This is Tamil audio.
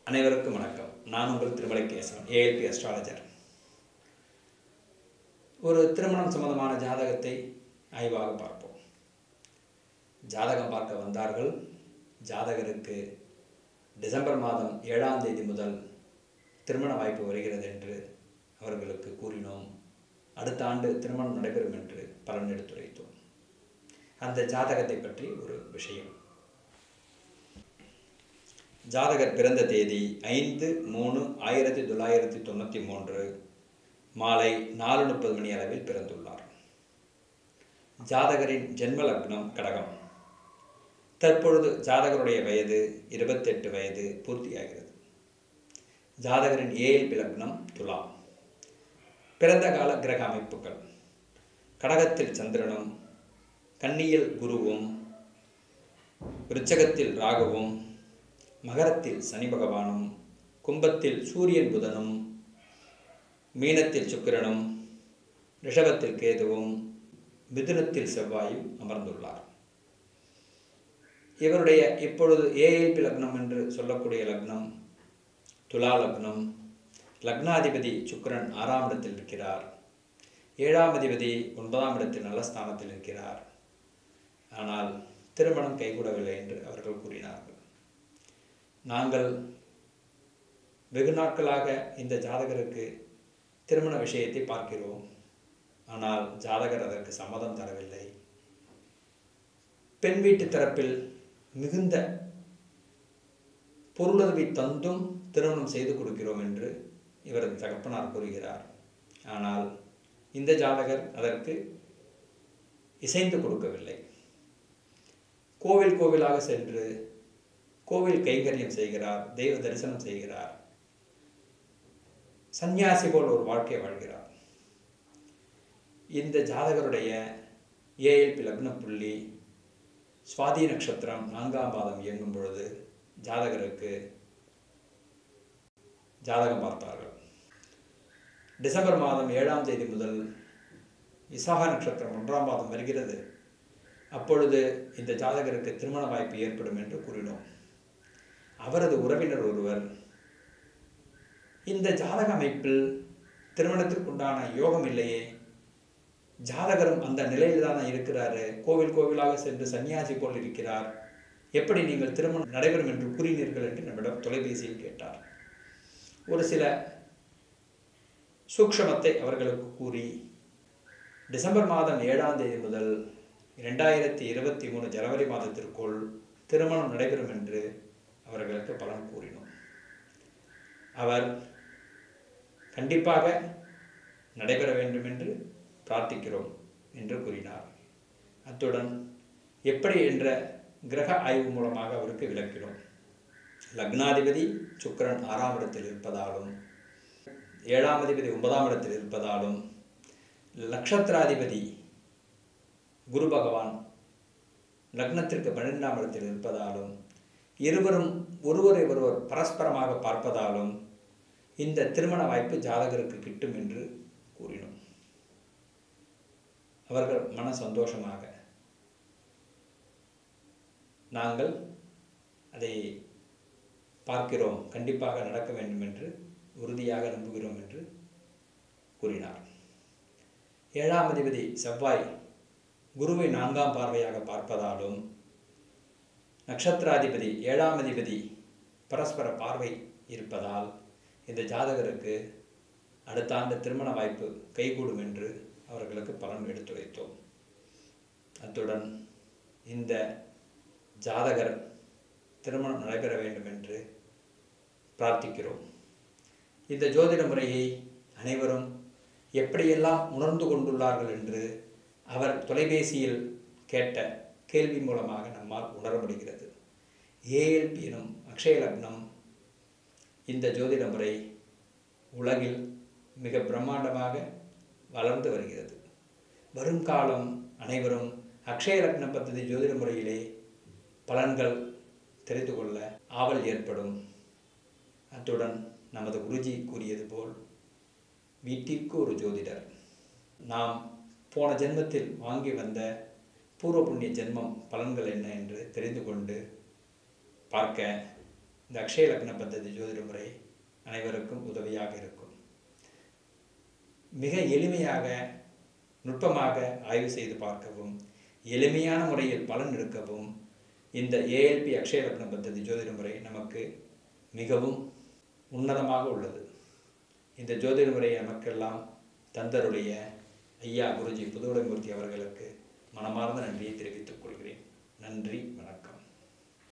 அனைவருக்கும் வணக்கம் நான் உங்கள் திருமலை கேசவன் ஏஎல்பி அஸ்ட்ராலஜர் ஒரு திருமணம் சம்பந்தமான ஜாதகத்தை ஆய்வாக பார்ப்போம் ஜாதகம் பார்க்க வந்தார்கள் ஜாதகருக்கு டிசம்பர் மாதம் ஏழாம் தேதி முதல் திருமண வாய்ப்பு வருகிறது என்று அவர்களுக்கு கூறினோம் அடுத்த ஆண்டு திருமணம் நடைபெறும் என்று பலன் எடுத்துரைத்தோம் அந்த ஜாதகத்தை பற்றி ஒரு விஷயம் ஜாதகர் பிறந்த தேதி ஐந்து மூணு ஆயிரத்தி தொள்ளாயிரத்தி தொண்ணூற்றி மூன்று மாலை நாலு முப்பது மணி அளவில் பிறந்துள்ளார் ஜாதகரின் ஜென்ம லக்னம் கடகம் தற்பொழுது ஜாதகருடைய வயது இருபத்தெட்டு வயது பூர்த்தியாகிறது ஜாதகரின் ஏஎல்பி லக்னம் துலா பிறந்த கால கிரக அமைப்புகள் கடகத்தில் சந்திரனும் கன்னியில் குருவும் விருச்சகத்தில் ராகுவும் மகரத்தில் சனி பகவானும் கும்பத்தில் சூரியன் புதனும் மீனத்தில் சுக்கிரனும் ரிஷபத்தில் கேதுவும் மிதுனத்தில் செவ்வாயும் அமர்ந்துள்ளார் இவருடைய இப்பொழுது ஏஎல்பி லக்னம் என்று சொல்லக்கூடிய லக்னம் துலா லக்னம் லக்னாதிபதி சுக்கிரன் ஆறாம் இடத்தில் இருக்கிறார் ஏழாம் அதிபதி ஒன்பதாம் இடத்தில் நல்ல ஸ்தானத்தில் இருக்கிறார் ஆனால் திருமணம் கைகூடவில்லை என்று அவர்கள் கூறினார்கள் நாங்கள் வெகு நாட்களாக இந்த ஜாதகருக்கு திருமண விஷயத்தை பார்க்கிறோம் ஆனால் ஜாதகர் அதற்கு சம்மதம் தரவில்லை பெண் வீட்டு தரப்பில் மிகுந்த பொருளுதவி தந்தும் திருமணம் செய்து கொடுக்கிறோம் என்று இவரது தகப்பனார் கூறுகிறார் ஆனால் இந்த ஜாதகர் அதற்கு இசைந்து கொடுக்கவில்லை கோவில் கோவிலாக சென்று கோவில் கைங்கரியம் செய்கிறார் தெய்வ தரிசனம் செய்கிறார் சந்நியாசி போல் ஒரு வாழ்க்கை வாழ்கிறார் இந்த ஜாதகருடைய ஏஎல்பி லக்ன புள்ளி சுவாதி நட்சத்திரம் நான்காம் பாதம் இயங்கும் பொழுது ஜாதகருக்கு ஜாதகம் பார்த்தார்கள் டிசம்பர் மாதம் ஏழாம் தேதி முதல் விசாக நட்சத்திரம் ஒன்றாம் பாதம் வருகிறது அப்பொழுது இந்த ஜாதகருக்கு திருமண வாய்ப்பு ஏற்படும் என்று கூறினோம் அவரது உறவினர் ஒருவர் இந்த ஜாதக அமைப்பில் திருமணத்திற்குண்டான யோகம் இல்லையே ஜாதகரும் அந்த நிலையில் தானே இருக்கிறாரு கோவில் கோவிலாக சென்று சன்னியாசி போல் இருக்கிறார் எப்படி நீங்கள் திருமணம் நடைபெறும் என்று கூறினீர்கள் என்று நம்மிடம் தொலைபேசியில் கேட்டார் ஒரு சில சூக்ஷமத்தை அவர்களுக்கு கூறி டிசம்பர் மாதம் ஏழாம் தேதி முதல் இரண்டாயிரத்தி இருபத்தி மூணு ஜனவரி மாதத்திற்குள் திருமணம் நடைபெறும் என்று அவர்களுக்கு பலன் கூறினோம் அவர் கண்டிப்பாக நடைபெற வேண்டும் என்று பிரார்த்திக்கிறோம் என்று கூறினார் அத்துடன் எப்படி என்ற கிரக ஆய்வு மூலமாக அவருக்கு விளக்கினோம் லக்னாதிபதி சுக்கரன் ஆறாம் இடத்தில் இருப்பதாலும் ஏழாம் அதிபதி ஒன்பதாம் இடத்தில் இருப்பதாலும் நட்சத்திராதிபதி குரு பகவான் லக்னத்திற்கு பன்னிரெண்டாம் இடத்தில் இருப்பதாலும் இருவரும் ஒருவரை ஒருவர் பரஸ்பரமாக பார்ப்பதாலும் இந்த திருமண வாய்ப்பு ஜாதகருக்கு கிட்டும் என்று கூறினோம் அவர்கள் மன சந்தோஷமாக நாங்கள் அதை பார்க்கிறோம் கண்டிப்பாக நடக்க வேண்டும் என்று உறுதியாக நம்புகிறோம் என்று கூறினார் ஏழாம் அதிபதி செவ்வாய் குருவை நான்காம் பார்வையாக பார்ப்பதாலும் நட்சத்திராதிபதி ஏழாம் அதிபதி பரஸ்பர பார்வை இருப்பதால் இந்த ஜாதகருக்கு அடுத்த ஆண்டு திருமண வாய்ப்பு கைகூடும் என்று அவர்களுக்கு பலன் எடுத்துரைத்தோம் அத்துடன் இந்த ஜாதகர் திருமணம் நடைபெற வேண்டும் என்று பிரார்த்திக்கிறோம் இந்த ஜோதிட முறையை அனைவரும் எப்படியெல்லாம் உணர்ந்து கொண்டுள்ளார்கள் என்று அவர் தொலைபேசியில் கேட்ட கேள்வி மூலமாக நம்மால் உணர முடிகிறது ஏஎல்பி எனும் அக்ஷய லக்னம் இந்த ஜோதிட முறை உலகில் மிக பிரம்மாண்டமாக வளர்ந்து வருகிறது வருங்காலம் அனைவரும் அக்ஷய லக்ன பദ്ധதி ஜோதிட முறையிலே பலன்கள் தெரிந்து கொள்ள ஆவல் ஏற்படும் அத்துடன் நமது குருஜி கூறியது போல் வீட்டிற்கு ஒரு ஜோதிடர் நாம் போன ஜென்மத்தில் வாங்கி வந்த பூர்வ புண்ணிய ஜென்மம் பலன்கள் என்ன என்று தெரிந்து கொண்டு பார்க்க இந்த அக்ஷய லக்ன பద్ధதி ஜோதிட முறை அனைவருக்கும் உதவியாக இருக்கும் மிக எளிமையாக நுட்பமாக ஆய்வு செய்து பார்க்கவும் எளிமையான முறையில் பலன் எடுக்கவும் இந்த ஏஎல்பி அக்ஷய லக்ன பద్ధதி ஜோதிட முறை நமக்கு மிகவும் உன்னதமாக உள்ளது இந்த ஜோதிட முறையை நமக்கெல்லாம் தந்தருடைய ஐயா குருஜி புதுவுடைமூர்த்தி அவர்களுக்கு மனமார்ந்த நன்றியை தெரிவித்துக் கொள்கிறேன் நன்றி வணக்கம்